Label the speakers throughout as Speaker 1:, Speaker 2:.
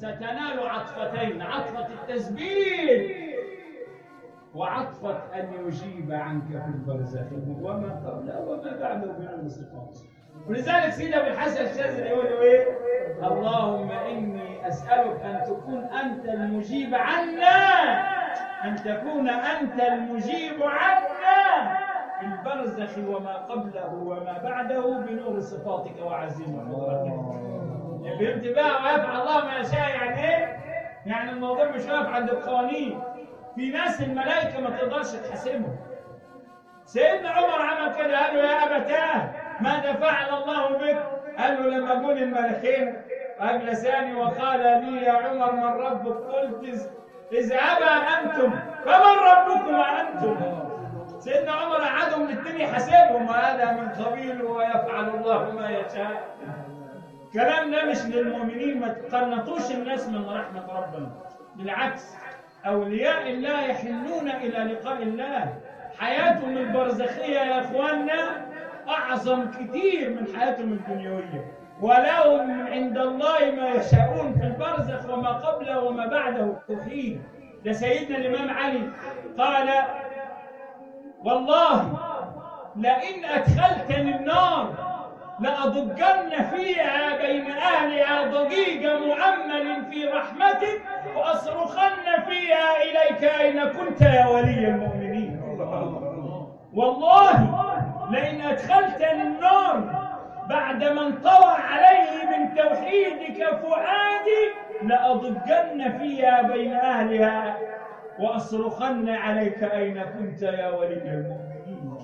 Speaker 1: ستنال عطفتين عطفة التثبيت وعطفة أن يجيب عنك في البرزخ وما قبله وما بعده من الصفات ولذلك سيدنا ابن الحسن الشاذلي يقول له ايه؟ اللهم اني اسالك ان تكون انت المجيب عنا ان تكون انت المجيب عنا في البرزخ وما قبله وما بعده بنور صفاتك وعزيم قدرتك. فهمت بقى ويفعل الله ما يشاء يعني ايه؟ يعني الموضوع مش واقف عند القوانين في ناس الملائكه ما تقدرش تحاسبهم سيدنا عمر عمل كده قال له يا ابتاه ماذا فعل الله بك؟ قال له لما جون الملكين اجلساني وقال لي يا عمر من ربك؟ قلت "اذ- اذهبا انتم فمن ربكما انتم؟ سيدنا عمر قعدهم الاثنين يحاسبهم وهذا من قبيل ويفعل الله ما يشاء الكلام ده مش للمؤمنين ما تقنطوش الناس من رحمة ربنا بالعكس أولياء الله يحنون إلى لقاء الله حياتهم البرزخية يا إخواننا أعظم كتير من حياتهم الدنيوية ولهم عند الله ما يشاءون في البرزخ وما قبله وما بعده التوحيد ده سيدنا الإمام علي قال والله لئن أدخلتني النار لأضجن فيها بين أهلها ضجيج مؤمل في رحمتك وأصرخن فيها إليك أين كنت يا ولي المؤمنين والله لئن أدخلتني النار بعدما انطوى عليه من توحيدك فؤادي لأضجن فيها بين أهلها وأصرخن عليك أين كنت يا ولي المؤمنين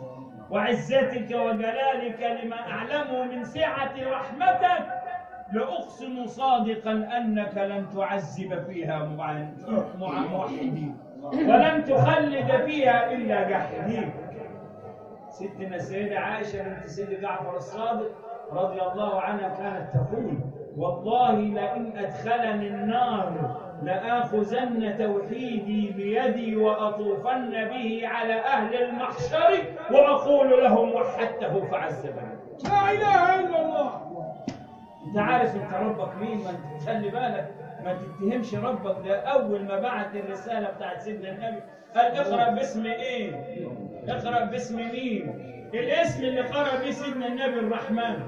Speaker 1: وعزتك وجلالك لما أعلمه من سعة رحمتك لأقسم صادقا أنك لن تعذب فيها مع- مع- موحدين ولن تخلد فيها إلا جاحدين ستنا السيدة عائشة بنت سيد جعفر الصادق رضي الله عنها كانت تقول والله لئن أدخلني النار لآخذن توحيدي بيدي وأطوفن به على أهل المحشر وأقول لهم وحدته فعذبني
Speaker 2: لا اله الا الله
Speaker 1: انت عارف انت ربك مين ما انت خلي بالك ما تتهمش ربك ده اول ما بعت الرساله بتاعت سيدنا النبي قال اقرا باسم ايه اقرا باسم مين الاسم اللي قرا بيه سيدنا النبي الرحمن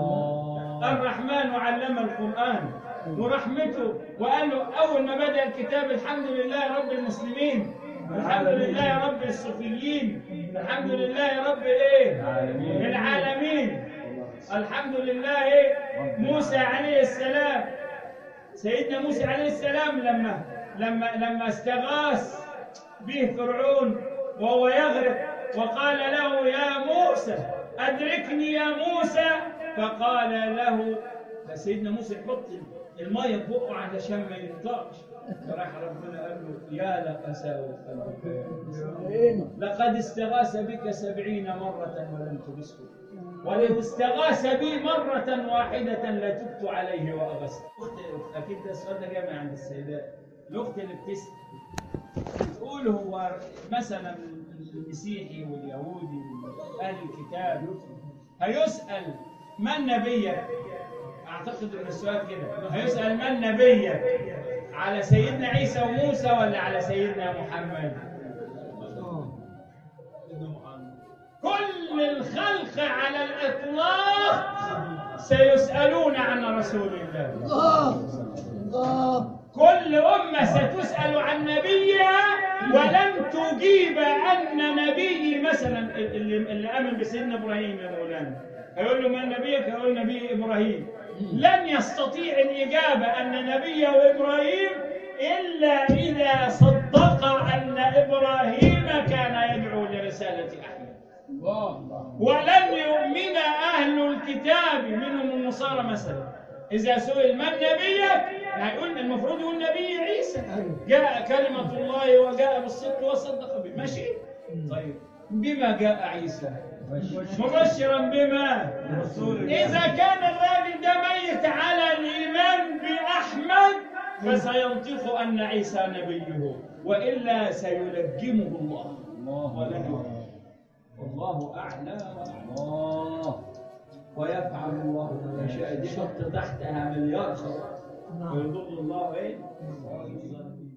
Speaker 1: الرحمن علم القران ورحمته وقال له اول ما بدا الكتاب الحمد لله رب المسلمين الحمد لله رب الصوفيين الحمد لله رب ايه العالمين الحمد لله إيه؟ موسى عليه السلام سيدنا موسى عليه السلام لما لما لما استغاث به فرعون وهو يغرق وقال له يا موسى أدركني يا موسى فقال له فسيدنا موسى يحط المية في بقه علشان ما ينطقش فراح ربنا قال له يا لقساوة قلبك يا موسى. لقد استغاث بك سبعين مرة ولم تبصه ولو استغاث بي مرة واحدة لتبت عليه وأغسل أخت أكيد ده السؤال ده جاي من عند السيدات الأخت اللي بتسأل بتقول هو مثلا المسيحي واليهودي وأهل الكتاب هيسأل من نبيك أعتقد إن السؤال كده هيسأل من نبيك على سيدنا عيسى وموسى ولا على سيدنا محمد؟ كل الخلق على الإطلاق سيسألون عن رسول الله
Speaker 2: الله الله
Speaker 1: كل أمة ستسأل عن نبيها ولن تجيب أن نبي مثلا اللي, اللي آمن بسيدنا إبراهيم يا مولانا هيقول له من نبيك هيقول نبي إبراهيم لن يستطيع الإجابة أن نبيه إبراهيم إلا إذا صدق أن إبراهيم كان يدعو لرسالة أحمد ولن يؤمن أهل الكتاب منهم النصارى مثلا إذا سئل من نبيك هيقول المفروض يقول نبي عيسى جاء كلمة الله وجاء بالصدق وصدق به ماشي طيب بما جاء عيسى مبشرا بما إذا كان الراجل ده ميت على الإيمان بأحمد فسينطق أن عيسى نبيه وإلا سيلجمه الله ولن يؤمن والله أعلى وأعلى ويفعل الله ما يشاء دي حط تحتها مليار خط
Speaker 2: نعم
Speaker 1: ويضل الله ايه؟ الظالمين